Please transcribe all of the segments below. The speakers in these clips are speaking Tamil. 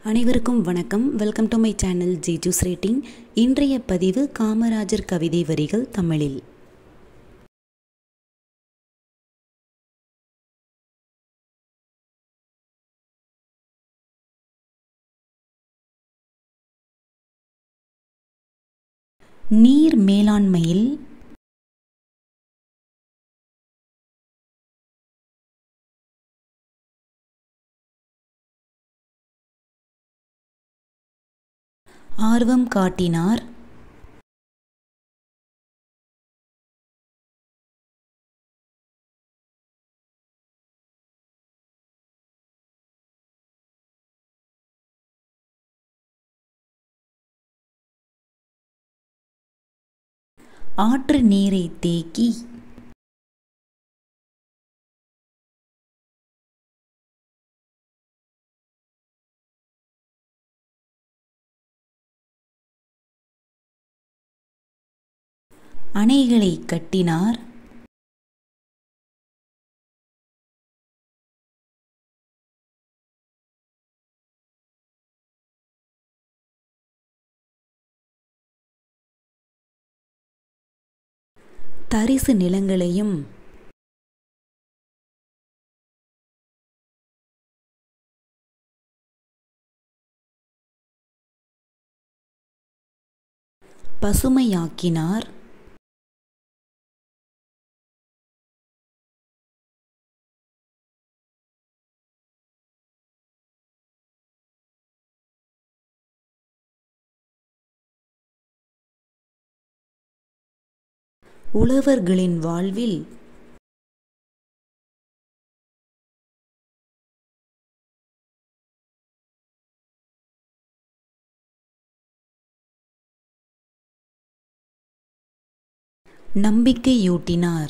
அனைவருக்கும் வணக்கம் welcome to my channel G juice rating இன்றைய பதிவு காமராஜர் கவிதை வரிகள் தமிழில் நீர் மேலாண்மையில் ஆர்வம் காட்டினார் ஆற்று நீரை தேக்கி அணைகளை கட்டினார் தரிசு நிலங்களையும் பசுமையாக்கினார் உழவர்களின் வாழ்வில் நம்பிக்கையூட்டினார்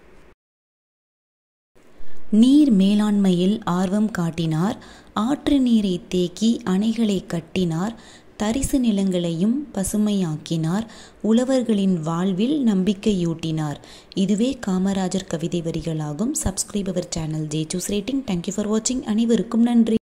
நீர் மேலாண்மையில் ஆர்வம் காட்டினார் ஆற்று நீரை தேக்கி அணைகளை கட்டினார் தரிசு நிலங்களையும் பசுமையாக்கினார் உழவர்களின் வாழ்வில் நம்பிக்கையூட்டினார் இதுவே காமராஜர் கவிதை வரிகளாகும் சப்ஸ்கிரைப் அவர் channel J juice rating thank you for வாட்சிங் அனைவருக்கும் நன்றி